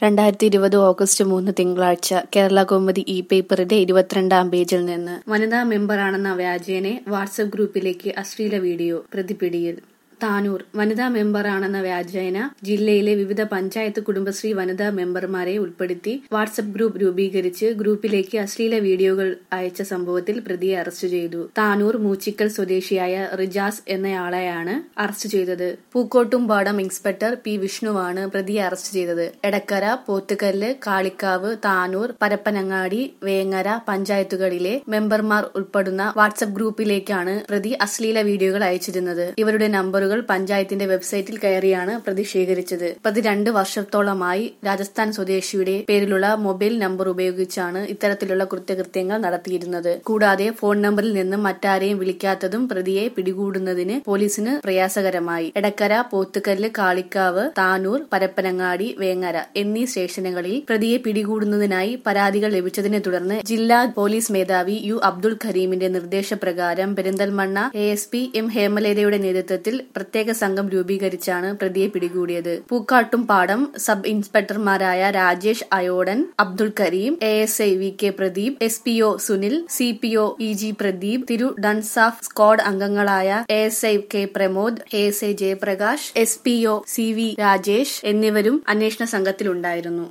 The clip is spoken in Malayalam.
രണ്ടായിരത്തി ഇരുപത് ഓഗസ്റ്റ് മൂന്ന് തിങ്കളാഴ്ച കേരള കൗമുദി ഇ പേപ്പറിന്റെ ഇരുപത്തിരണ്ടാം പേജിൽ നിന്ന് വനിതാ മെമ്പറാണെന്ന വ്യാജേനെ വാട്സപ്പ് ഗ്രൂപ്പിലേക്ക് അശ്ലീല വീഡിയോ പ്രതിപിടിയിൽ താനൂർ വനിതാ മെമ്പറാണെന്ന വ്യാജേന ജില്ലയിലെ വിവിധ പഞ്ചായത്ത് കുടുംബശ്രീ വനിതാ മെമ്പർമാരെ ഉൾപ്പെടുത്തി വാട്സപ്പ് ഗ്രൂപ്പ് രൂപീകരിച്ച് ഗ്രൂപ്പിലേക്ക് അശ്ലീല വീഡിയോകൾ അയച്ച സംഭവത്തിൽ പ്രതിയെ അറസ്റ്റ് ചെയ്തു താനൂർ മൂച്ചിക്കൽ സ്വദേശിയായ റിജാസ് എന്നയാളെയാണ് അറസ്റ്റ് ചെയ്തത് പൂക്കോട്ടുംപാടം ഇൻസ്പെക്ടർ പി വിഷ്ണുവാണ് പ്രതിയെ അറസ്റ്റ് ചെയ്തത് എടക്കര പോത്തുകല്ല് കാളിക്കാവ് താനൂർ പരപ്പനങ്ങാടി വേങ്ങര പഞ്ചായത്തുകളിലെ മെമ്പർമാർ ഉൾപ്പെടുന്ന വാട്സപ്പ് ഗ്രൂപ്പിലേക്കാണ് പ്രതി അശ്ലീല വീഡിയോകൾ അയച്ചിരുന്നത് ഇവരുടെ നമ്പറുകൾ പഞ്ചായത്തിന്റെ വെബ്സൈറ്റിൽ കയറിയാണ് പ്രതി ശേഖരിച്ചത് പ്രതി രണ്ട് വർഷത്തോളമായി രാജസ്ഥാൻ സ്വദേശിയുടെ പേരിലുള്ള മൊബൈൽ നമ്പർ ഉപയോഗിച്ചാണ് ഇത്തരത്തിലുള്ള കൃത്യകൃത്യങ്ങൾ നടത്തിയിരുന്നത് കൂടാതെ ഫോൺ നമ്പറിൽ നിന്നും മറ്റാരെയും വിളിക്കാത്തതും പ്രതിയെ പിടികൂടുന്നതിന് പോലീസിന് പ്രയാസകരമായി എടക്കര പോത്തുകല്ല് കാളിക്കാവ് താനൂർ പരപ്പനങ്ങാടി വേങ്ങര എന്നീ സ്റ്റേഷനുകളിൽ പ്രതിയെ പിടികൂടുന്നതിനായി പരാതികൾ ലഭിച്ചതിനെ തുടർന്ന് ജില്ലാ പോലീസ് മേധാവി യു അബ്ദുൾ കരീമിന്റെ നിർദ്ദേശപ്രകാരം Perinthalmanna A S P M ഹേമലതയുടെ നേതൃത്വത്തിൽ പ്രത്യേക സംഘം രൂപീകരിച്ചാണ് പ്രതിയെ പിടികൂടിയത് പൂക്കാട്ടും പാടം സബ് ഇൻസ്പെക്ടർമാരായ Rajesh Ayodan Abdul Kareem A S I V K Pradeep S P O Sunil C P O E G Pradeep Thiru DANSAF squad അംഗങ്ങളായ A S I K Pramod A S I Jayaprakash S P O C V Rajesh എന്നിവരും അന്വേഷണ സംഘത്തിലുണ്ടായിരുന്നു